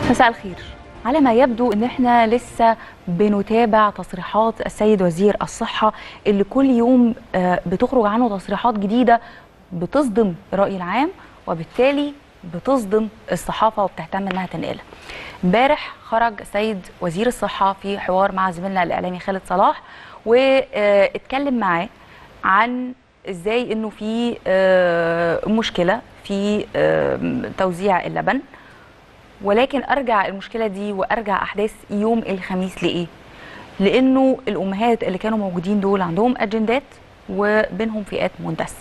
مساء الخير على ما يبدو ان احنا لسه بنتابع تصريحات السيد وزير الصحه اللي كل يوم آه، بتخرج عنه تصريحات جديده بتصدم الراي العام وبالتالي بتصدم الصحافه وبتهتم انها تنقلها. امبارح خرج السيد وزير الصحه في حوار مع زميلنا الاعلامي خالد صلاح واتكلم معاه عن ازاي انه في آه، مشكله في آه، توزيع اللبن ولكن ارجع المشكله دي وارجع احداث يوم الخميس لايه لانه الامهات اللي كانوا موجودين دول عندهم اجندات وبينهم فئات مندسه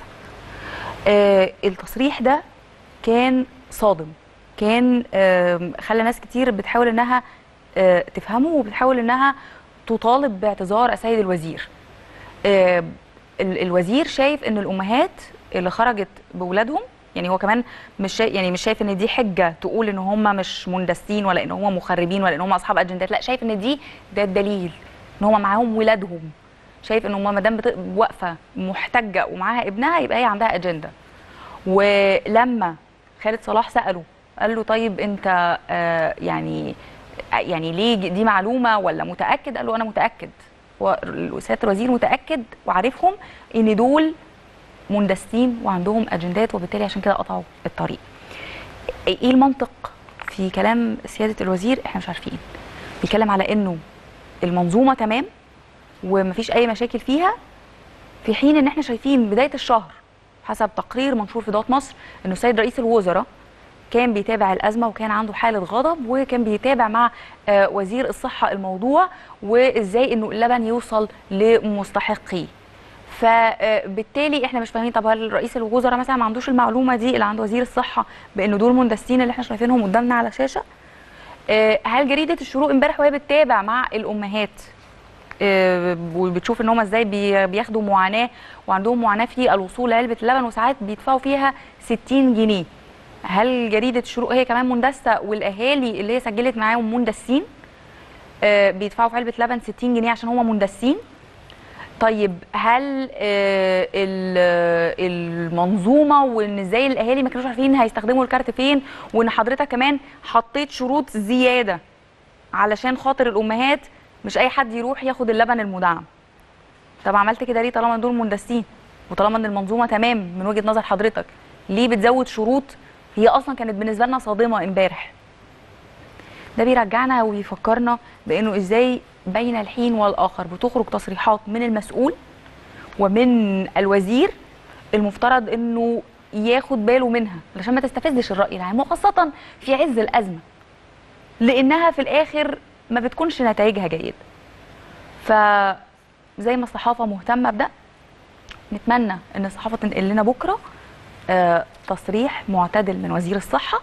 آه التصريح ده كان صادم كان آه خلى ناس كتير بتحاول انها آه تفهمه وبتحاول انها تطالب باعتذار السيد الوزير آه ال- الوزير شايف ان الامهات اللي خرجت بولادهم يعني هو كمان مش شايف يعني مش شايف ان دي حجه تقول ان هم مش مندسين ولا ان هم مخربين ولا ان هم اصحاب اجندات لا شايف ان دي ده الدليل ان هم معاهم ولادهم شايف ان هم ما دام بت- واقفه محتجه ومعاها ابنها يبقى هي عندها اجنده ولما خالد صلاح ساله قال له طيب انت آه يعني يعني ليه دي معلومه ولا متاكد قال له انا متاكد وسياده الوزير متاكد وعارفهم ان دول مندسين وعندهم اجندات وبالتالي عشان كده قطعوا الطريق ايه المنطق في كلام سياده الوزير احنا مش عارفين بيتكلم على انه المنظومه تمام ومفيش اي مشاكل فيها في حين ان احنا شايفين بدايه الشهر حسب تقرير منشور في ضوء مصر انه السيد رئيس الوزراء كان بيتابع الازمه وكان عنده حاله غضب وكان بيتابع مع آه، وزير الصحه الموضوع وازاي انه اللبن يوصل لمستحقيه فبالتالي احنا مش فاهمين طب هل رئيس الوزراء مثلا ما عندوش المعلومه دي اللي عند وزير الصحه بان دول مندسين اللي احنا شايفينهم قدامنا على شاشه آه، هل جريده الشروق امبارح وهي بتتابع مع الامهات آه، وبتشوف ان هم ازاي بي- بياخدوا معاناه وعندهم معاناه في الوصول لعلبه اللبن وساعات بيدفعوا فيها 60 جنيه هل جريده الشروق هي كمان مندسه والاهالي اللي هي سجلت معاهم مندسين آه، بيدفعوا في علبه لبن 60 جنيه عشان هم مندسين طيب هل آه، ال- آه، المنظومه وان ازاي الاهالي ما كانوش عارفين هيستخدموا الكارت فين وان حضرتك كمان حطيت شروط زياده علشان خاطر الامهات مش اي حد يروح ياخد اللبن المدعم طب عملت كده ليه طالما دول مندسين وطالما ان المنظومه تمام من وجهه نظر حضرتك ليه بتزود شروط هي اصلا كانت بالنسبه لنا صادمه امبارح ده بيرجعنا ويفكرنا بانه ازاي بين الحين والاخر بتخرج تصريحات من المسؤول ومن الوزير المفترض انه ياخد باله منها علشان ما تستفزش الراي العام وخاصه في عز الازمه لانها في الاخر ما بتكونش نتائجها جيده فزي ما الصحافه مهتمه بده نتمنى ان الصحافه تنقل لنا بكره آه تصريح معتدل من وزير الصحه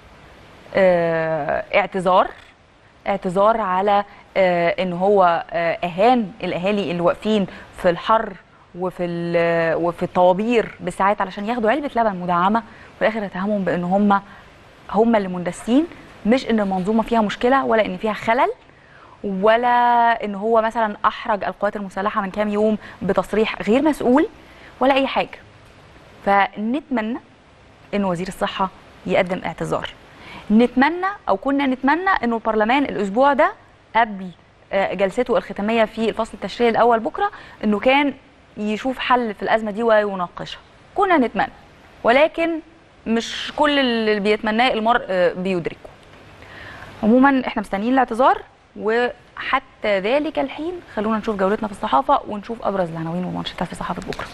آه اعتذار اعتذار على آه ان هو آه اهان الاهالي اللي واقفين في الحر وفي ال- وفي الطوابير بالساعات علشان ياخدوا علبه لبن مدعمه وفي الاخر اتهمهم بان هم هم اللي مندسين مش ان المنظومه فيها مشكله ولا ان فيها خلل ولا ان هو مثلا احرج القوات المسلحه من كام يوم بتصريح غير مسؤول ولا اي حاجه فنتمنى ان وزير الصحه يقدم اعتذار نتمنى او كنا نتمنى انه البرلمان الاسبوع ده قبل آه، جلسته الختاميه في الفصل التشريعي الاول بكره انه كان يشوف حل في الازمه دي ويناقشها كنا نتمنى ولكن مش كل اللي بيتمناه المرء آه، بيدركه عموما احنا مستنيين الاعتذار وحتى ذلك الحين خلونا نشوف جولتنا في الصحافه ونشوف ابرز العناوين والمانشيتات في صحافه بكره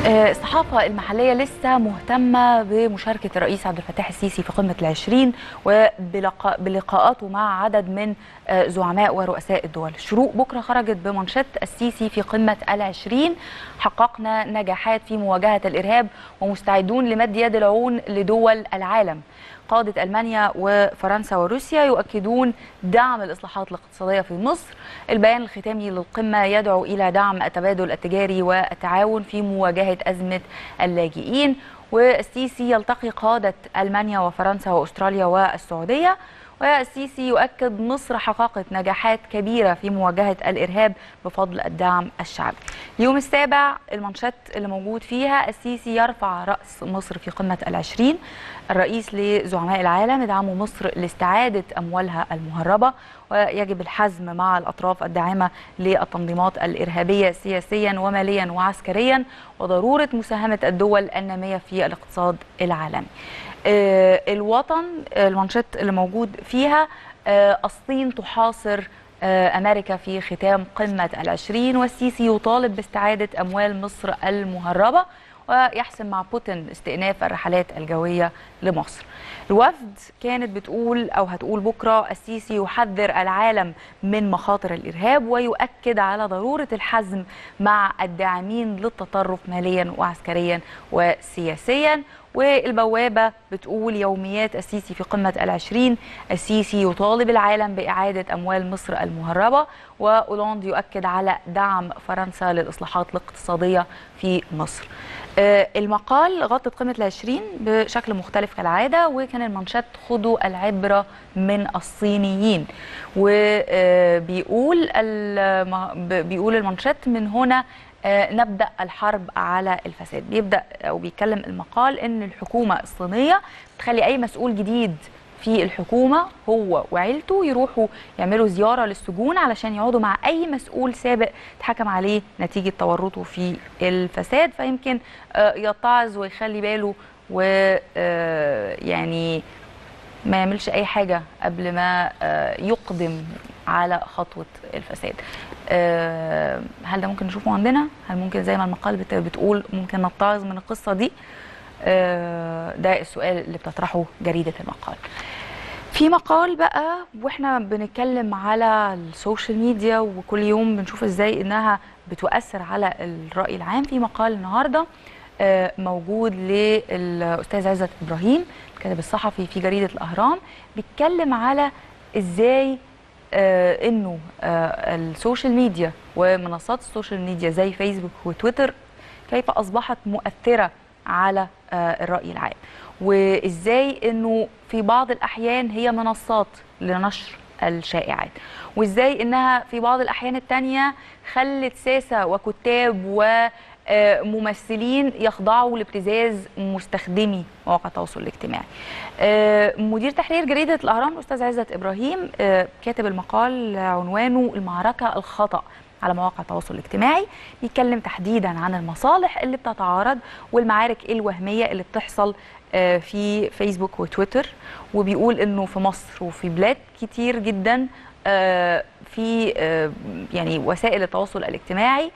آه، الصحافة المحلية لسه مهتمة بمشاركة الرئيس عبد الفتاح السيسي في قمة العشرين وبلقاءاته مع عدد من آه، زعماء ورؤساء الدول الشروق بكرة خرجت بمنشط السيسي في قمة العشرين حققنا نجاحات في مواجهة الإرهاب ومستعدون لمد يد العون لدول العالم قادة ألمانيا وفرنسا وروسيا يؤكدون دعم الإصلاحات الاقتصادية في مصر البيان الختامي للقمة يدعو إلى دعم التبادل التجاري والتعاون في مواجهة أزمة اللاجئين والسيسي يلتقي قادة ألمانيا وفرنسا وأستراليا والسعودية والسيسي يؤكد مصر حققت نجاحات كبيرة في مواجهة الإرهاب بفضل الدعم الشعبي اليوم السابع المنشط اللي موجود فيها السيسي يرفع رأس مصر في قمة العشرين الرئيس لزعماء العالم يدعموا مصر لاستعادة أموالها المهربة ويجب الحزم مع الأطراف الداعمة للتنظيمات الإرهابية سياسيا وماليا وعسكريا وضرورة مساهمة الدول النامية في الاقتصاد العالمي آه، الوطن المنشط اللي موجود فيها آه، الصين تحاصر آه، أمريكا في ختام قمة العشرين والسيسي يطالب باستعادة أموال مصر المهربة ويحسم مع بوتين استئناف الرحلات الجوية لمصر الوفد كانت بتقول أو هتقول بكرة السيسي يحذر العالم من مخاطر الإرهاب ويؤكد على ضرورة الحزم مع الداعمين للتطرف ماليا وعسكريا وسياسيا والبوابة بتقول يوميات السيسي في قمة العشرين السيسي يطالب العالم بإعادة أموال مصر المهربة وأولاند يؤكد على دعم فرنسا للإصلاحات الاقتصادية في مصر آه، المقال غطت قمة العشرين بشكل مختلف كالعادة وكان المنشط خدوا العبرة من الصينيين وبيقول بيقول المنشط من هنا آه، نبدا الحرب على الفساد بيبدا او بيتكلم المقال ان الحكومه الصينيه بتخلي اي مسؤول جديد في الحكومه هو وعيلته يروحوا يعملوا زياره للسجون علشان يقعدوا مع اي مسؤول سابق اتحكم عليه نتيجه تورطه في الفساد فيمكن آه، يتعظ ويخلي باله و آه، يعني ما يعملش اي حاجه قبل ما يقدم على خطوه الفساد آه، هل ده ممكن نشوفه عندنا هل ممكن زي ما المقال بتقول ممكن نتعظ من القصه دي آه، ده السؤال اللي بتطرحه جريده المقال في مقال بقى واحنا بنتكلم على السوشيال ميديا وكل يوم بنشوف ازاي انها بتؤثر على الراي العام في مقال النهارده آه، موجود للاستاذ عزت ابراهيم الكاتب الصحفي في جريده الاهرام بيتكلم على ازاي آه انه آه السوشيال ميديا ومنصات السوشيال ميديا زي فيسبوك وتويتر كيف اصبحت مؤثره على آه الراي العام وازاي انه في بعض الاحيان هي منصات لنشر الشائعات وازاي انها في بعض الاحيان التانية خلت ساسه وكتاب و آه، ممثلين يخضعوا لابتزاز مستخدمي مواقع التواصل الاجتماعي. آه، مدير تحرير جريده الاهرام الاستاذ عزت ابراهيم آه، كاتب المقال عنوانه المعركه الخطا على مواقع التواصل الاجتماعي يتكلم تحديدا عن المصالح اللي بتتعارض والمعارك الوهميه اللي بتحصل في فيسبوك وتويتر وبيقول انه في مصر وفي بلاد كتير جدا في يعني وسائل التواصل الاجتماعي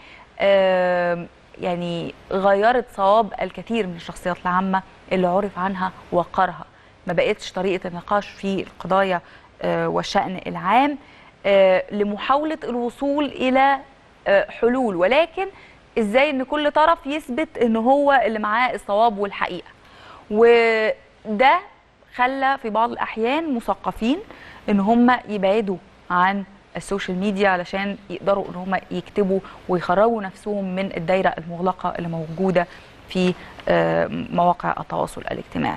يعني غيرت صواب الكثير من الشخصيات العامة اللي عرف عنها وقرها ما بقتش طريقة النقاش في القضايا آه، والشأن العام آه، لمحاولة الوصول إلى آه، حلول ولكن إزاي إن كل طرف يثبت إن هو اللي معاه الصواب والحقيقة وده خلى في بعض الأحيان مثقفين إن هم يبعدوا عن السوشيال ميديا علشان يقدروا ان هم يكتبوا ويخرجوا نفسهم من الدايره المغلقه اللي موجوده في مواقع التواصل الاجتماعي.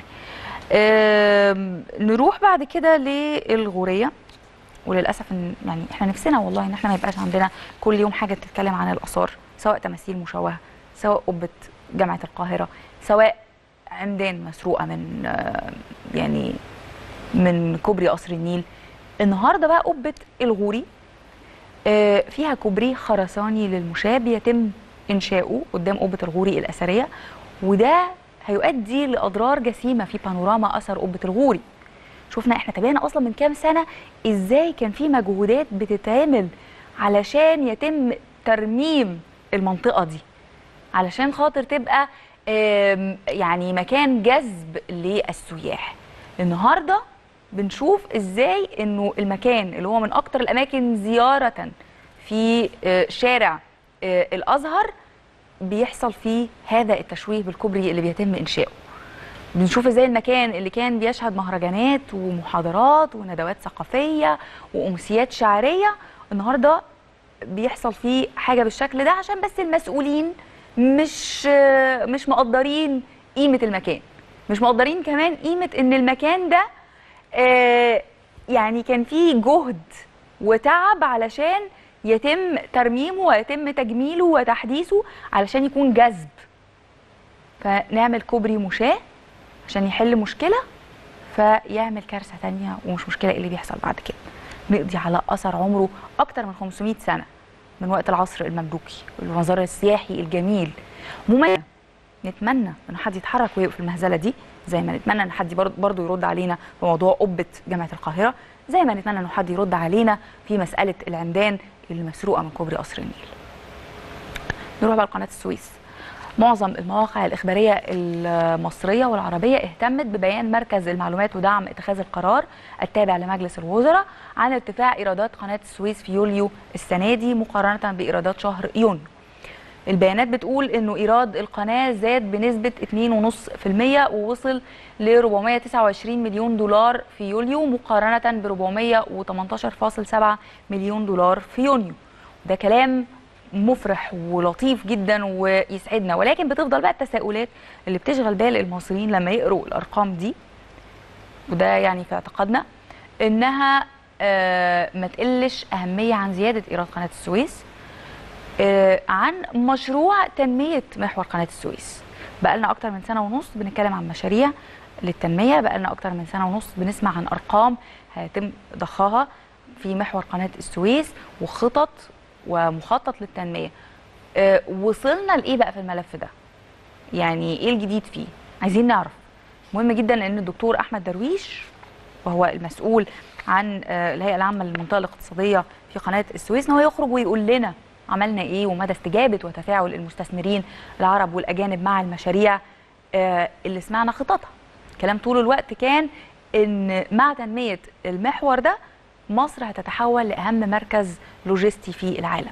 نروح بعد كده للغوريه وللاسف ان يعني احنا نفسنا والله ان احنا ما يبقاش عندنا كل يوم حاجه بتتكلم عن الاثار سواء تماثيل مشوهه سواء قبه جامعه القاهره سواء عمدان مسروقه من يعني من كوبري قصر النيل النهارده بقى قبه الغوري آه، فيها كوبري خرساني للمشاة بيتم انشاؤه قدام قبه الغوري الاثريه وده هيؤدي لاضرار جسيمه في بانوراما اثر قبه الغوري شفنا احنا تابعنا اصلا من كام سنه ازاي كان في مجهودات بتتعمل علشان يتم ترميم المنطقه دي علشان خاطر تبقى آم، يعني مكان جذب للسياح النهارده بنشوف ازاي انه المكان اللي هو من اكتر الاماكن زياره في آه، شارع آه، الازهر بيحصل فيه هذا التشويه بالكوبري اللي بيتم انشاؤه بنشوف ازاي المكان اللي كان بيشهد مهرجانات ومحاضرات وندوات ثقافيه وامسيات شعريه النهارده بيحصل فيه حاجه بالشكل ده عشان بس المسؤولين مش مش مقدرين قيمه المكان مش مقدرين كمان قيمه ان المكان ده آه، يعني كان فيه جهد وتعب علشان يتم ترميمه ويتم تجميله وتحديثه علشان يكون جذب فنعمل كوبري مشاه عشان يحل مشكله فيعمل كارثه تانية ومش مشكله إيه اللي بيحصل بعد كده نقضي على اثر عمره اكتر من 500 سنه من وقت العصر المملوكي المزار السياحي الجميل مميز نتمنى ان حد يتحرك ويوقف المهزله دي زي ما نتمنى ان حد برض- برضه يرد علينا في موضوع قبه جامعه القاهره زي ما نتمنى ان حد يرد علينا في مساله العمدان اللي مسروقه من كوبري قصر النيل نروح بقى لقناه السويس معظم المواقع الإخبارية المصرية والعربية اهتمت ببيان مركز المعلومات ودعم اتخاذ القرار التابع لمجلس الوزراء عن ارتفاع إيرادات قناة السويس في يوليو السنة دي مقارنة بإيرادات شهر يونيو البيانات بتقول انه ايراد القناه زاد بنسبه 2.5% ووصل ل 429 مليون دولار في يوليو مقارنه ب 418.7 مليون دولار في يونيو ده كلام مفرح ولطيف جدا ويسعدنا ولكن بتفضل بقى التساؤلات اللي بتشغل بال المصريين لما يقروا الارقام دي وده يعني في اعتقادنا انها آه، ما تقلش اهميه عن زياده ايراد قناه السويس آه، عن مشروع تنمية محور قناة السويس بقالنا أكتر من سنة ونص بنتكلم عن مشاريع للتنمية بقالنا أكتر من سنة ونص بنسمع عن أرقام هيتم ضخها في محور قناة السويس وخطط ومخطط للتنمية آه، وصلنا لإيه بقى في الملف ده يعني إيه الجديد فيه عايزين نعرف مهم جدا ان الدكتور احمد درويش وهو المسؤول عن آه، الهيئه العامه للمنطقه الاقتصاديه في قناه السويس ان هو يخرج ويقول لنا عملنا ايه ومدى استجابه وتفاعل المستثمرين العرب والاجانب مع المشاريع آه، اللي سمعنا خططها كلام طول الوقت كان ان مع تنميه المحور ده مصر هتتحول لاهم مركز لوجستي في العالم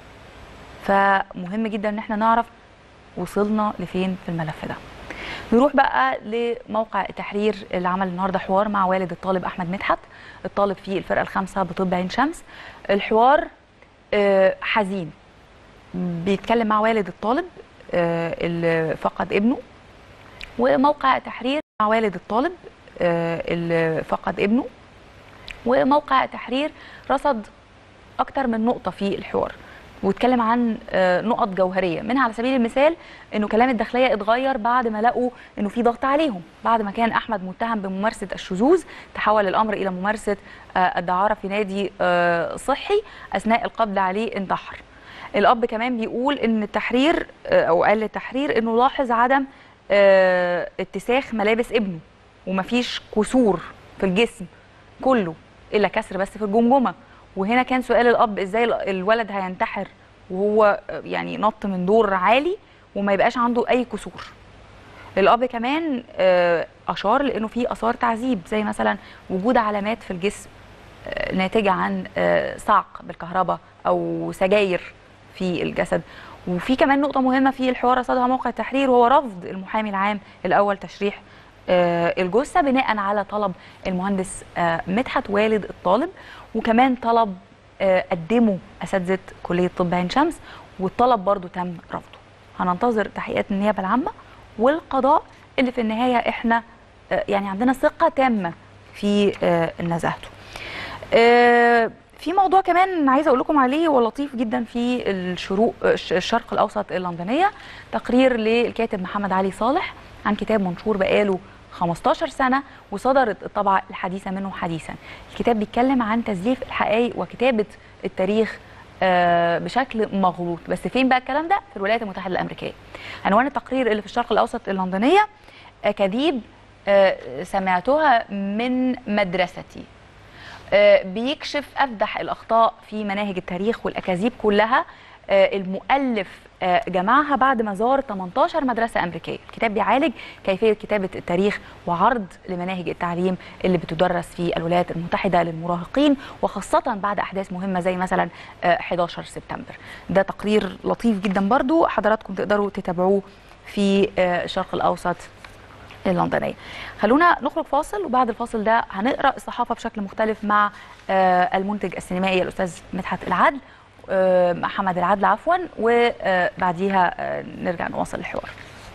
فمهم جدا ان احنا نعرف وصلنا لفين في الملف ده نروح بقى لموقع التحرير اللي عمل النهارده حوار مع والد الطالب احمد مدحت الطالب في الفرقه الخامسه بطب عين شمس الحوار آه، حزين بيتكلم مع والد الطالب آه، اللي فقد ابنه وموقع التحرير مع والد الطالب آه، اللي فقد ابنه وموقع التحرير رصد اكتر من نقطه في الحوار واتكلم عن آه، نقط جوهريه منها على سبيل المثال انه كلام الداخليه اتغير بعد ما لقوا انه في ضغط عليهم بعد ما كان احمد متهم بممارسه الشذوذ تحول الامر الى ممارسه آه، الدعاره في نادي آه، صحي اثناء القبض عليه انتحر الاب كمان بيقول ان التحرير آه، او قال للتحرير انه لاحظ عدم آه، اتساخ ملابس ابنه ومفيش كسور في الجسم كله الا كسر بس في الجمجمه وهنا كان سؤال الاب ازاي ال- الولد هينتحر وهو آه، يعني نط من دور عالي وما يبقاش عنده اي كسور الاب كمان آه، اشار لانه في اثار تعذيب زي مثلا وجود علامات في الجسم آه، ناتجه عن آه، صعق بالكهرباء او سجاير في الجسد وفي كمان نقطة مهمة في الحوار رصدها موقع التحرير وهو رفض المحامي العام الأول تشريح آه، الجثة بناء على طلب المهندس آه، مدحت والد الطالب وكمان طلب آه، قدمه أساتذة كلية طب عين شمس والطلب برضو تم رفضه هننتظر تحقيقات النيابة العامة والقضاء اللي في النهاية احنا آه، يعني عندنا ثقة تامة في آه، نزاهته آه، في موضوع كمان عايزه اقول لكم عليه هو لطيف جدا في الشروق الش- الشرق الاوسط اللندنيه تقرير للكاتب محمد علي صالح عن كتاب منشور بقاله 15 سنه وصدرت الطبعه الحديثه منه حديثا الكتاب بيتكلم عن تزييف الحقائق وكتابه التاريخ آه، بشكل مغلوط بس فين بقى الكلام ده في الولايات المتحده الامريكيه عنوان التقرير اللي في الشرق الاوسط اللندنيه اكاذيب آه، سمعتها من مدرستي آه، بيكشف افدح الاخطاء في مناهج التاريخ والاكاذيب كلها آه، المؤلف آه، جمعها بعد ما زار 18 مدرسة أمريكية الكتاب بيعالج كيفية كتابة التاريخ وعرض لمناهج التعليم اللي بتدرس في الولايات المتحدة للمراهقين وخاصة بعد أحداث مهمة زي مثلا آه، 11 سبتمبر ده تقرير لطيف جدا برضو حضراتكم تقدروا تتابعوه في آه، الشرق الأوسط اللندنيه. خلونا نخرج فاصل وبعد الفاصل ده هنقرا الصحافه بشكل مختلف مع آه، المنتج السينمائي الاستاذ مدحت العدل آه، محمد العدل عفوا وبعديها آه، نرجع نواصل الحوار.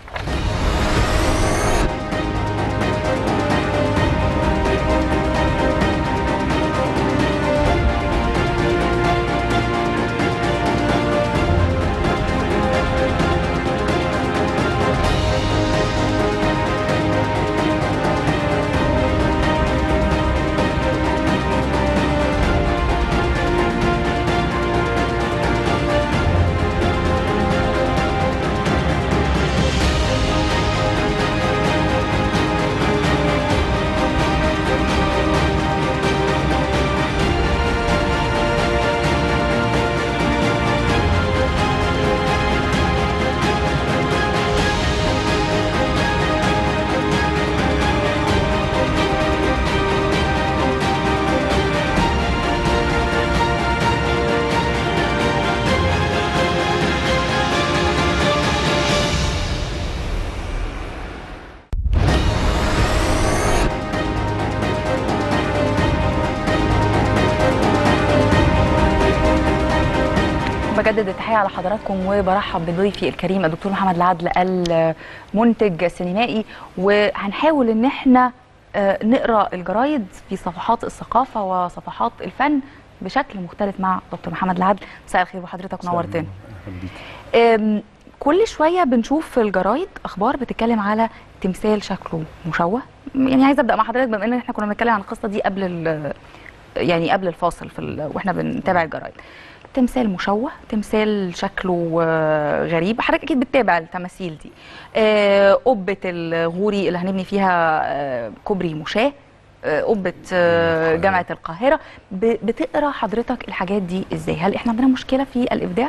بجدد التحيه على حضراتكم وبرحب بضيفي الكريم الدكتور محمد العدل المنتج سينمائي وهنحاول ان احنا آه، نقرا الجرايد في صفحات الثقافه وصفحات الفن بشكل مختلف مع دكتور محمد العدل مساء الخير وحضرتك نورتنا أم، كل شويه بنشوف في الجرايد اخبار بتتكلم على تمثال شكله مشوه يعني عايزه ابدا مع حضرتك بما ان احنا كنا بنتكلم عن القصه دي قبل ال- يعني قبل الفاصل في ال- واحنا بنتابع الجرايد تمثال مشوه تمثال شكله آه، غريب حضرتك اكيد بتتابع التماثيل دي آه، قبه الغوري اللي هنبني فيها آه، كوبري مشاه آه، قبه آه، جامعه القاهره ب- بتقرا حضرتك الحاجات دي ازاي هل احنا عندنا مشكله في الابداع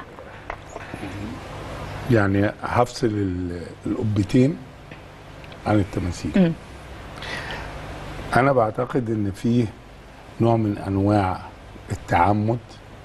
يعني هفصل ال- القبتين عن التماثيل مم. انا بعتقد ان في نوع من انواع التعمد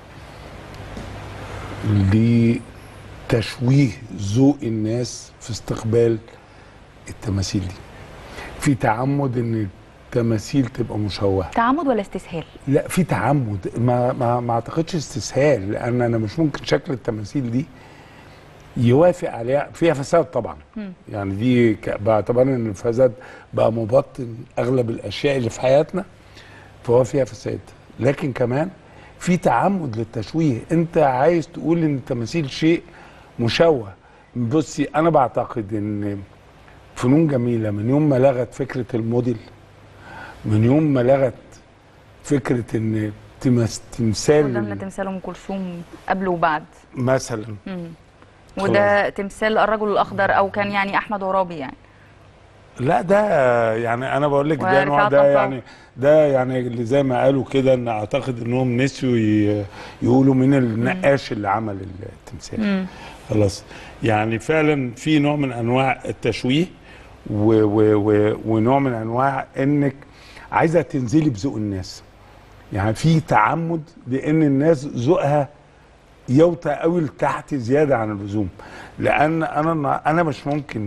لتشويه ذوق الناس في استقبال التماثيل دي في تعمد ان التماثيل تبقى مشوهه تعمد ولا استسهال لا في تعمد ما ما ما اعتقدش استسهال لان انا مش ممكن شكل التماثيل دي يوافق عليها فيها فساد طبعا مم. يعني دي ك- باعتبار ان الفساد بقى مبطن اغلب الاشياء اللي في حياتنا فهو فيها فساد لكن كمان في تعمد للتشويه انت عايز تقول ان التماثيل شيء مشوه بصي انا بعتقد ان فنون جميله من يوم ما لغت فكره الموديل من يوم ما لغت فكره ان تمس- تمثال قدامنا تمثال ام كلثوم قبل وبعد مثلا مم. وده تمثال الرجل الاخضر او كان يعني احمد عرابي يعني لا ده يعني انا بقول لك ده ورفعت نوع ده أطراف. يعني ده يعني اللي زي ما قالوا كده ان اعتقد انهم نسيوا ي- يقولوا مين النقاش اللي عمل التمثال مم. خلاص يعني فعلا في نوع من انواع التشويه و و و ونوع من انواع انك عايزه تنزلي بذوق الناس يعني في تعمد لان الناس ذوقها يوطى قوي لتحت زياده عن اللزوم لان انا انا مش ممكن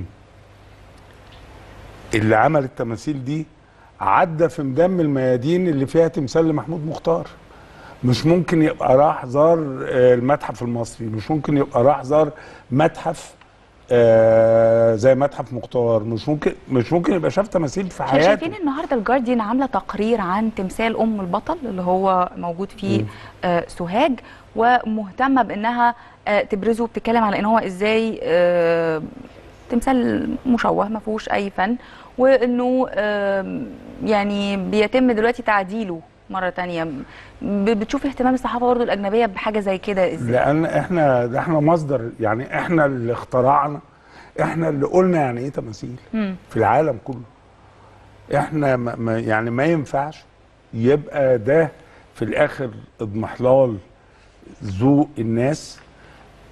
اللي عمل التماثيل دي عدى في مدام الميادين اللي فيها تمثال لمحمود مختار مش ممكن يبقى راح زار آه، المتحف المصري مش ممكن يبقى راح زار متحف آه، زي متحف مختار مش ممكن مش ممكن يبقى شاف تماثيل في احنا حياته شايفين النهارده الجارديان عامله تقرير عن تمثال ام البطل اللي هو موجود في مم. آه سوهاج ومهتمه بانها آه تبرزه بتتكلم على ان هو ازاي آه تمثال مشوه ما فيهوش اي فن وانه آه يعني بيتم دلوقتي تعديله مره تانية ب- بتشوف اهتمام الصحافه برضه الاجنبيه بحاجه زي كده ازاي لان احنا ده احنا مصدر يعني احنا اللي اخترعنا احنا اللي قلنا يعني ايه تماثيل مم. في العالم كله احنا ما ما- يعني ما ينفعش يبقى ده في الاخر اضمحلال ذوق الناس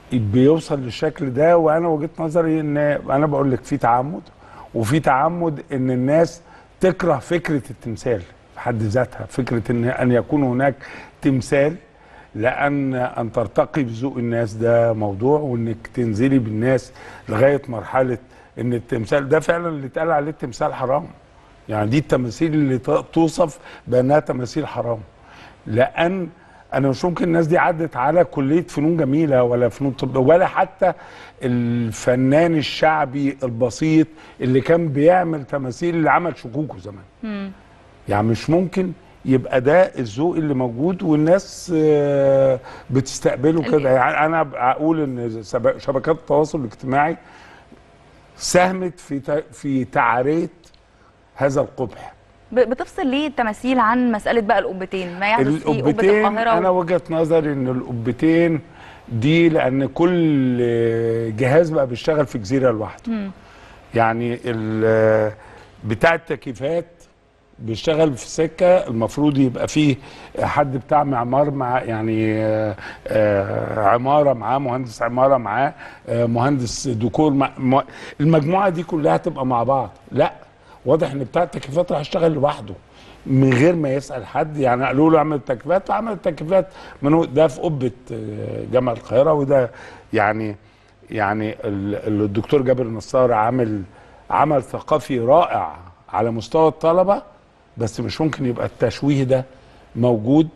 بيوصل للشكل ده وانا وجهه نظري ان انا بقول لك في تعمد وفي تعمد ان الناس تكره فكره التمثال في حد ذاتها فكره ان ان يكون هناك تمثال لان ان ترتقي بذوق الناس ده موضوع وانك تنزلي بالناس لغايه مرحله ان التمثال ده فعلا اللي اتقال عليه التمثال حرام يعني دي التماثيل اللي ت- توصف بانها تماثيل حرام لان انا مش ممكن الناس دي عدت على كليه فنون جميله ولا فنون طب ولا حتى الفنان الشعبي البسيط اللي كان بيعمل تماثيل اللي عمل شكوكو زمان يعني مش ممكن يبقى ده الذوق اللي موجود والناس آه، بتستقبله كده يعني انا اقول ان سب- شبكات التواصل الاجتماعي ساهمت في ت- في تعريه هذا القبح ب- بتفصل ليه التماثيل عن مساله بقى القبتين ما يحدث في قبه القبتين القاهره انا و... وجهه نظري ان القبتين دي لان كل جهاز بقى بيشتغل في جزيره لوحده مم. يعني ال- بتاع التكييفات بيشتغل في سكه المفروض يبقى فيه حد بتاع معمار مع يعني آه، آه، عماره معاه مهندس عماره معاه آه، مهندس ديكور مع م- المجموعه دي كلها تبقى مع بعض لا واضح ان بتاع التكييفات راح يشتغل لوحده من غير ما يسال حد يعني قالوا له اعمل التكييفات فعمل التكييفات من هو- ده في قبه آه، جامعه القاهره وده يعني يعني ال- الدكتور جابر نصار عامل عمل ثقافي رائع على مستوى الطلبه بس مش ممكن يبقى التشويه ده موجود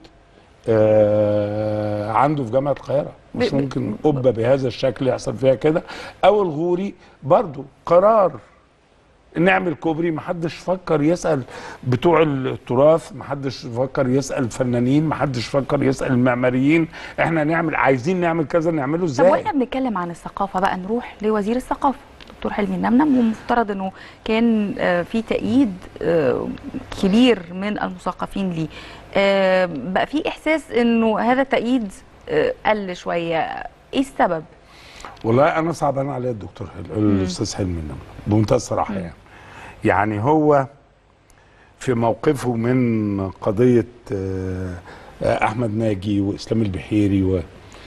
آه عنده في جامعه القاهره مش ب- ب- ممكن قبه بهذا الشكل يحصل فيها كده او الغوري برضو قرار نعمل كوبري محدش فكر يسال بتوع التراث محدش فكر يسال الفنانين محدش فكر يسال المعماريين احنا نعمل عايزين نعمل كذا نعمله طب ازاي واحنا بنتكلم عن الثقافه بقى نروح لوزير الثقافه دكتور حلمي النمنم ومفترض انه كان آه، في تأييد آه، كبير من المثقفين ليه آه، بقى في احساس انه هذا التأييد آه، قل شويه ايه السبب والله انا صعبان عليا الدكتور حل... الاستاذ حلمي النمر بمنتهى الصراحه يعني يعني هو في موقفه من قضيه آه، آه، احمد ناجي واسلام البحيري و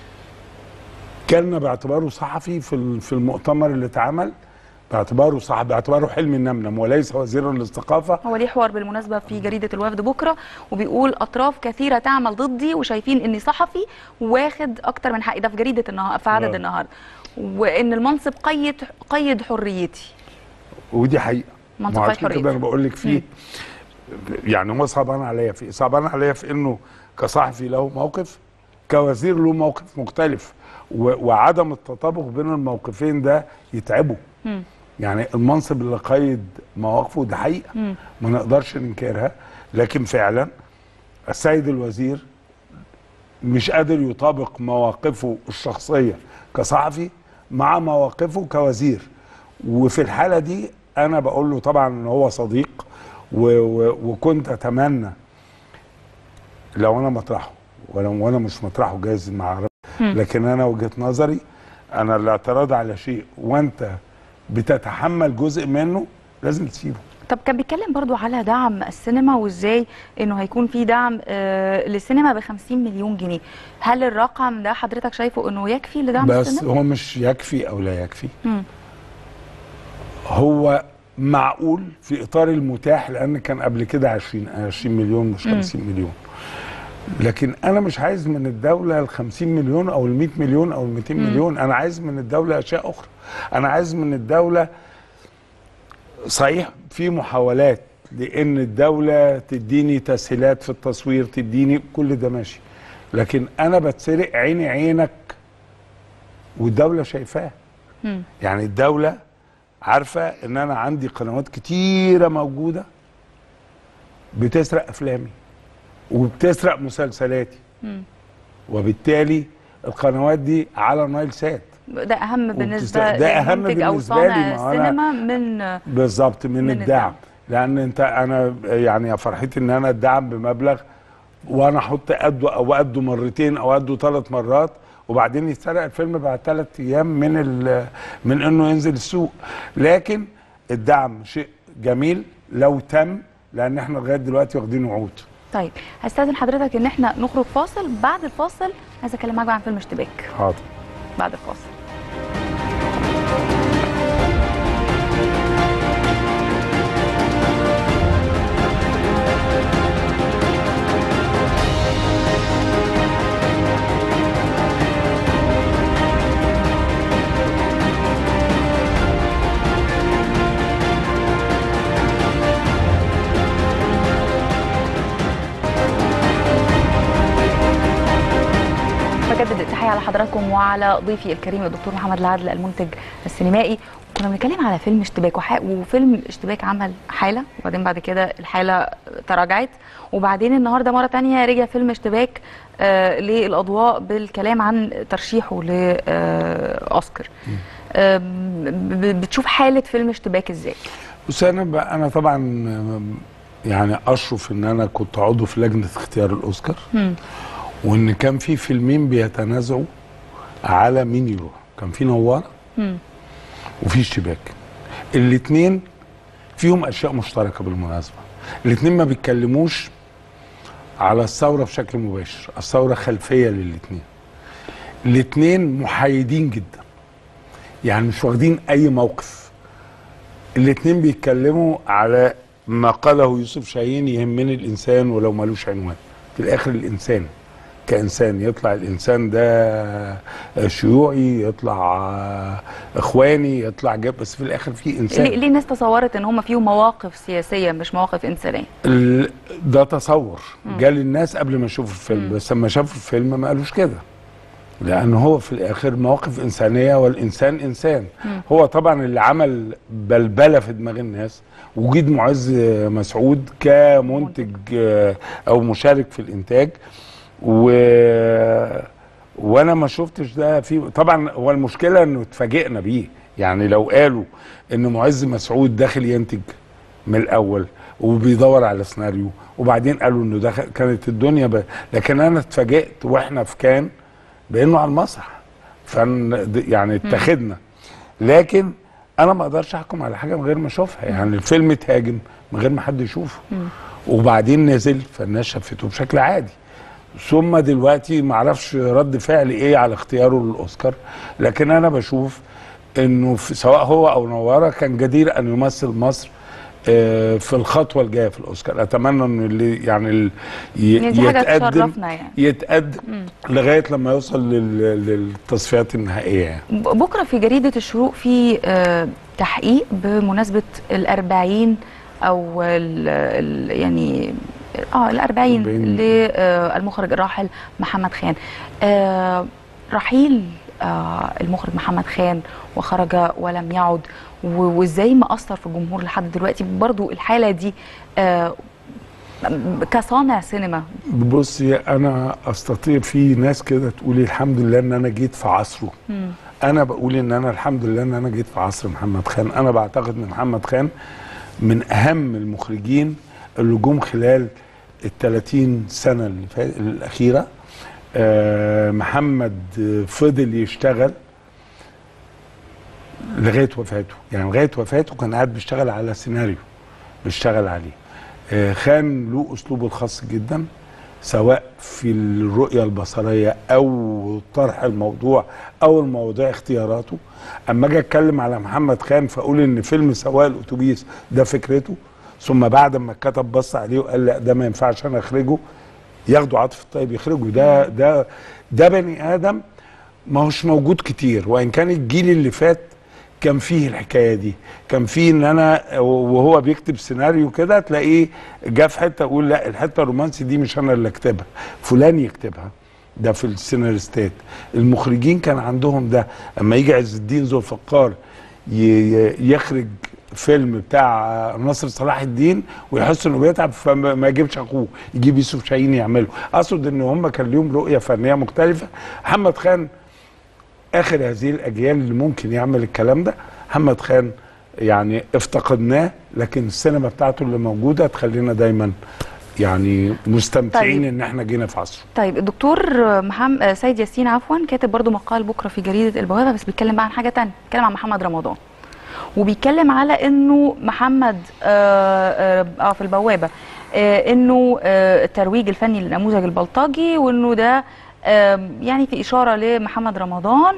كان باعتباره صحفي في ال- في المؤتمر اللي اتعمل باعتباره صحفي باعتباره حلمي النمنم وليس وزيرا للثقافه هو ليه حوار بالمناسبه في جريده الوفد بكره وبيقول اطراف كثيره تعمل ضدي وشايفين اني صحفي واخد اكتر من حقي ده في جريده النهار في عدد آه. النهار وان المنصب قيد قيد حريتي ودي حقيقه منطقة ما عشان الحرية. كده انا بقول لك فيه يعني هو صعبان عليا في صعبان عليا في انه كصحفي له موقف كوزير له موقف مختلف و- وعدم التطابق بين الموقفين ده يتعبه مم. يعني المنصب اللي قيد مواقفه ده حقيقه مم. ما نقدرش ننكرها لكن فعلا السيد الوزير مش قادر يطابق مواقفه الشخصيه كصحفي مع مواقفه كوزير وفي الحاله دي انا بقول له طبعا ان هو صديق و و وكنت اتمنى لو انا مطرحه ولو وانا مش مطرحه جايز مع لكن انا وجهه نظري انا الاعتراض على شيء وانت بتتحمل جزء منه لازم تسيبه طب كان بيتكلم برضو على دعم السينما وازاي انه هيكون في دعم آه للسينما ب 50 مليون جنيه هل الرقم ده حضرتك شايفه انه يكفي لدعم بس السينما هو مش يكفي او لا يكفي مم. هو معقول في اطار المتاح لان كان قبل كده 20 20 مليون مش 50 مليون لكن انا مش عايز من الدوله ال 50 مليون او ال 100 مليون او ال 200 مليون انا عايز من الدوله اشياء اخرى انا عايز من الدوله صحيح في محاولات لان الدوله تديني تسهيلات في التصوير تديني كل ده ماشي لكن انا بتسرق عيني عينك والدوله شايفاه مم. يعني الدولة عارفة ان انا عندي قنوات كتيرة موجودة بتسرق افلامي وبتسرق مسلسلاتي مم. وبالتالي القنوات دي على نايل سات ده اهم بالنسبه وبتست- ده أهم للمنتج او بالنسبة لي، صانع ما هو أنا- السينما من بالظبط من, من الدعم الدعم. لان انت انا يعني يا فرحتي ان انا ادعم بمبلغ وانا احط قده او قده مرتين او قده ثلاث مرات وبعدين يتسرق الفيلم بعد ثلاث ايام من ال- من انه ينزل السوق لكن الدعم شيء جميل لو تم لان احنا لغايه دلوقتي واخدين وعود طيب هستاذن حضرتك ان احنا نخرج فاصل بعد الفاصل عايزه اتكلم معاك بقى عن فيلم اشتباك حاضر بعد الفاصل بجدد التحية على حضراتكم وعلى ضيفي الكريم الدكتور محمد العدل المنتج السينمائي كنا بنتكلم على فيلم اشتباك وح... وفيلم اشتباك عمل حالة وبعدين بعد كده الحالة تراجعت وبعدين النهارده مرة تانية رجع فيلم اشتباك آه للأضواء بالكلام عن ترشيحه لأوسكار آه ب- بتشوف حالة فيلم اشتباك ازاي؟ بص انا ب- انا طبعا يعني اشرف ان انا كنت عضو في لجنه اختيار الاوسكار مم. وان كان في فيلمين بيتنازعوا على مين يروح كان في نواره مم. وفي اشتباك الاثنين فيهم اشياء مشتركه بالمناسبه الاثنين ما بيتكلموش على الثوره بشكل مباشر الثوره خلفيه للاثنين الاثنين محايدين جدا يعني مش واخدين اي موقف الاثنين بيتكلموا على ما قاله يوسف شاهين يهمني الانسان ولو ملوش عنوان في الاخر الانسان كانسان يطلع الانسان ده شيوعي يطلع اخواني يطلع جاب بس في الاخر في انسان ليه ليه الناس تصورت ان هم فيهم مواقف سياسية مش مواقف إنسانية؟ ال- ده تصور جال الناس قبل ما يشوفوا الفيلم بس لما شافوا الفيلم ما قالوش كده لان هو في الاخر مواقف انسانيه والانسان انسان هو طبعا اللي عمل بلبله في دماغ الناس وجود معز مسعود كمنتج آه، او مشارك في الانتاج و وانا ما شفتش ده في طبعا هو المشكله انه اتفاجئنا بيه يعني لو قالوا ان معز مسعود داخل ينتج من الاول وبيدور على سيناريو وبعدين قالوا انه دخل كانت الدنيا ب... لكن انا اتفاجئت واحنا في كان بانه على المسرح فن يعني اتخذنا لكن انا ما اقدرش احكم على حاجه من غير ما اشوفها يعني الفيلم اتهاجم من غير ما حد يشوفه وبعدين نزل فالناس شافته بشكل عادي ثم دلوقتي ما اعرفش رد فعل ايه على اختياره للاوسكار لكن انا بشوف انه في سواء هو او نواره كان جدير ان يمثل مصر آه، في الخطوه الجايه في الاوسكار اتمنى انه اللي يعني ال- ي- يعني دي حاجة يتقدم تشرفنا يعني. يتقدم لغايه لما يوصل لل- للتصفيات النهائيه يعني ب- بكره في جريده الشروق في آه، تحقيق بمناسبه الأربعين او ال ال يعني اه الأربعين أربعين. للمخرج الراحل محمد خان آه، رحيل آه، المخرج محمد خان وخرج ولم يعد و- وازاي مأثر في الجمهور لحد دلوقتي برضو الحاله دي آه، كصانع سينما بصي انا استطيع في ناس كده تقولي الحمد لله ان انا جيت في عصره انا بقول ان انا الحمد لله ان انا جيت في عصر محمد خان انا بعتقد ان محمد خان من اهم المخرجين اللي جم خلال ال 30 سنه اللي فات الاخيره آه محمد فضل يشتغل لغايه وفاته يعني لغايه وفاته كان قاعد بيشتغل على سيناريو بيشتغل عليه آه، خان له اسلوبه الخاص جدا سواء في الرؤيه البصريه او طرح الموضوع او المواضيع اختياراته اما اجي اتكلم على محمد خان فاقول ان فيلم سواق الاتوبيس ده فكرته ثم بعد ما الكتب بص عليه وقال لا ده ما ينفعش انا اخرجه ياخدوا عاطف الطيب يخرجوا ده ده ده بني ادم ما هوش موجود كتير وان كان الجيل اللي فات كان فيه الحكايه دي كان فيه ان انا وهو بيكتب سيناريو كده تلاقيه جه في حته اقول لا الحته الرومانسي دي مش انا اللي اكتبها فلان يكتبها ده في السيناريستات المخرجين كان عندهم ده اما يجي عز الدين ذو الفقار ي- ي- يخرج فيلم بتاع ناصر صلاح الدين ويحس انه بيتعب فما ما يجيبش اخوه يجيب يوسف شاهين يعمله اقصد ان هم كان ليهم رؤيه فنيه مختلفه محمد خان اخر هذه الاجيال اللي ممكن يعمل الكلام ده محمد خان يعني افتقدناه لكن السينما بتاعته اللي موجوده تخلينا دايما يعني مستمتعين طيب. ان احنا جينا في عصره طيب الدكتور محمد سيد ياسين عفوا كاتب برضو مقال بكره في جريده البوابه بس بيتكلم بقى عن حاجه تانية بيتكلم عن محمد رمضان وبيتكلم على انه محمد آه, آه, اه في البوابه آه انه آه الترويج الفني للنموذج البلطجي وانه ده آه يعني في اشاره لمحمد رمضان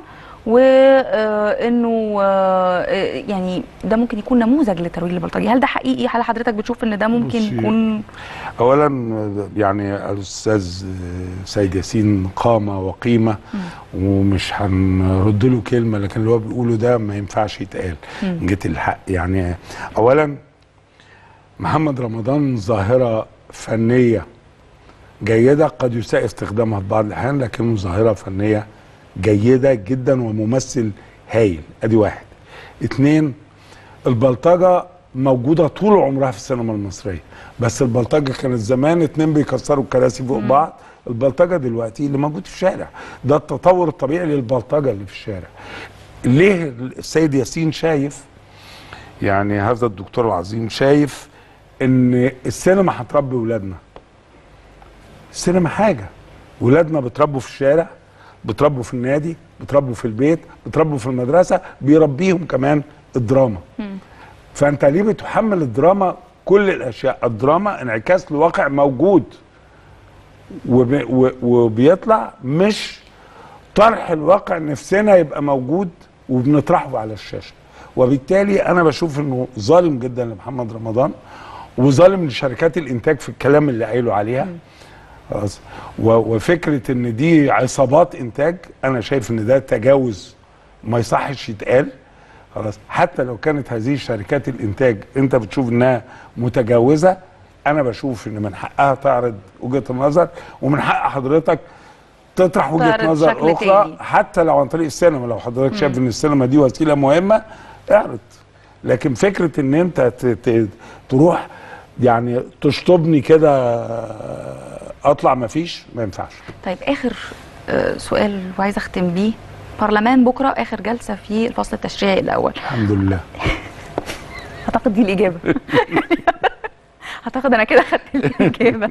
وانه يعني ده ممكن يكون نموذج للترويج البلطجي هل ده حقيقي هل حضرتك بتشوف ان ده ممكن بصي، يكون اولا يعني الاستاذ سيد ياسين قامه وقيمه ومش هنرد له كلمه لكن اللي هو بيقوله ده ما ينفعش يتقال مم. جيت الحق يعني اولا محمد رمضان ظاهره فنيه جيده قد يساء استخدامها في بعض الاحيان لكنه ظاهره فنيه جيده جدا وممثل هايل ادي واحد اتنين البلطجه موجوده طول عمرها في السينما المصريه بس البلطجه كانت زمان اتنين بيكسروا الكراسي فوق بعض البلطجه دلوقتي اللي موجود في الشارع ده التطور الطبيعي للبلطجه اللي في الشارع ليه السيد ياسين شايف يعني هذا الدكتور العظيم شايف ان السينما هتربي ولادنا السينما حاجه ولادنا بتربوا في الشارع بتربوا في النادي بتربوا في البيت بتربوا في المدرسه بيربيهم كمان الدراما فانت ليه بتحمل الدراما كل الاشياء الدراما انعكاس لواقع موجود وب... و... وبيطلع مش طرح الواقع نفسنا يبقى موجود وبنطرحه على الشاشه وبالتالي انا بشوف انه ظالم جدا لمحمد رمضان وظالم لشركات الانتاج في الكلام اللي قايله عليها خلاص و- وفكره ان دي عصابات انتاج انا شايف ان ده تجاوز ما يصحش يتقال خلاص حتى لو كانت هذه شركات الانتاج انت بتشوف انها متجاوزه انا بشوف ان من حقها تعرض وجهه النظر ومن حق حضرتك تطرح وجهه تعرض نظر شكل اخرى تاني. حتى لو عن طريق السينما لو حضرتك شايف ان السينما دي وسيله مهمه اعرض لكن فكره ان انت ت- ت- تروح يعني تشطبني كده اطلع مفيش ما ينفعش طيب اخر آه، سؤال وعايزه اختم بيه برلمان بكره اخر جلسه في الفصل التشريعي الاول الحمد لله اعتقد دي الاجابه اعتقد انا كده خدت الاجابه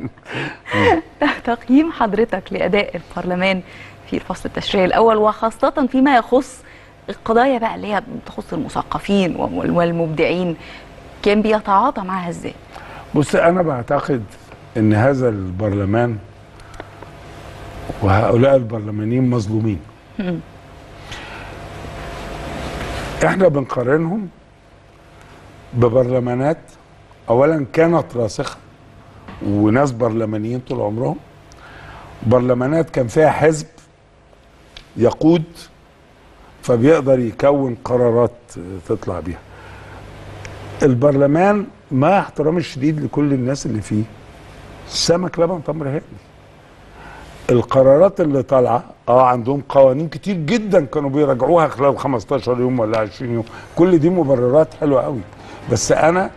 تقييم حضرتك لاداء البرلمان في الفصل التشريعي الاول وخاصه فيما يخص القضايا بقى اللي هي بتخص المثقفين وال- والمبدعين كان بيتعاطى معاها ازاي بص انا بعتقد ان هذا البرلمان وهؤلاء البرلمانيين مظلومين مم. احنا بنقارنهم ببرلمانات اولا كانت راسخه وناس برلمانيين طول عمرهم برلمانات كان فيها حزب يقود فبيقدر يكون قرارات تطلع بيها البرلمان مع احترامي الشديد لكل الناس اللي فيه سمك لبن تمر هادي القرارات اللي طالعه اه عندهم قوانين كتير جدا كانوا بيراجعوها خلال 15 يوم ولا 20 يوم كل دي مبررات حلوه قوي بس انا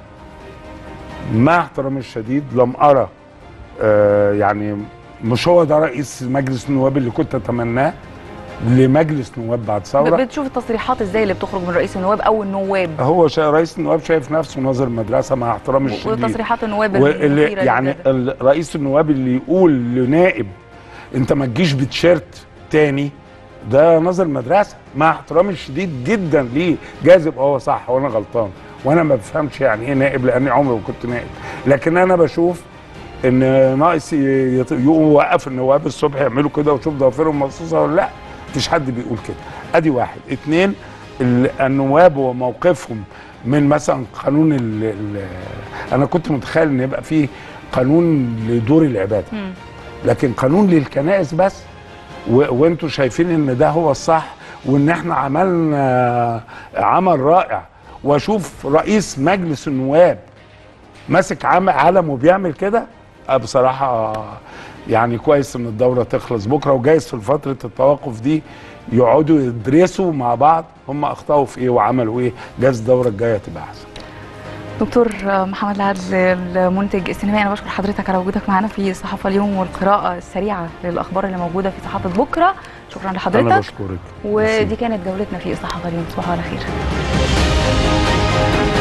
مع احترامي الشديد لم ارى آه يعني مش هو ده رئيس مجلس النواب اللي كنت اتمناه لمجلس نواب بعد ثوره بتشوف التصريحات ازاي اللي بتخرج من رئيس النواب او النواب هو شا رئيس النواب شايف نفسه ناظر مدرسه مع احترامي الشديد وتصريحات النواب واللي المثيرة يعني للجدل. ال- رئيس النواب اللي يقول لنائب انت ما تجيش بتيشيرت تاني ده نظر مدرسه مع احترامي الشديد جدا ليه جاذب اه صح وانا غلطان وانا ما بفهمش يعني ايه نائب لاني عمري ما كنت نائب لكن انا بشوف ان ناقص ي- يط- يوقف النواب الصبح يعملوا كده وشوف ضوافرهم مصوصه ولا لا مفيش حد بيقول كده ادي واحد اتنين ال- النواب وموقفهم من مثلا قانون ال ال انا كنت متخيل ان يبقى فيه قانون لدور العباده مم. لكن قانون للكنائس بس و- وانتوا شايفين ان ده هو الصح وان احنا عملنا عمل رائع واشوف رئيس مجلس النواب ماسك عم- علم وبيعمل كده أه بصراحه يعني كويس ان الدوره تخلص بكره وجايز في فتره التوقف دي يقعدوا يدرسوا مع بعض هم اخطاوا في ايه وعملوا ايه جايز الدوره الجايه تبقى احسن دكتور محمد العدل المنتج السينمائي انا بشكر حضرتك على وجودك معانا في صحافه اليوم والقراءه السريعه للاخبار اللي موجوده في صحافه بكره شكرا انا لحضرتك بشكرك ودي كانت جولتنا في صحافه اليوم تصبحوا على خير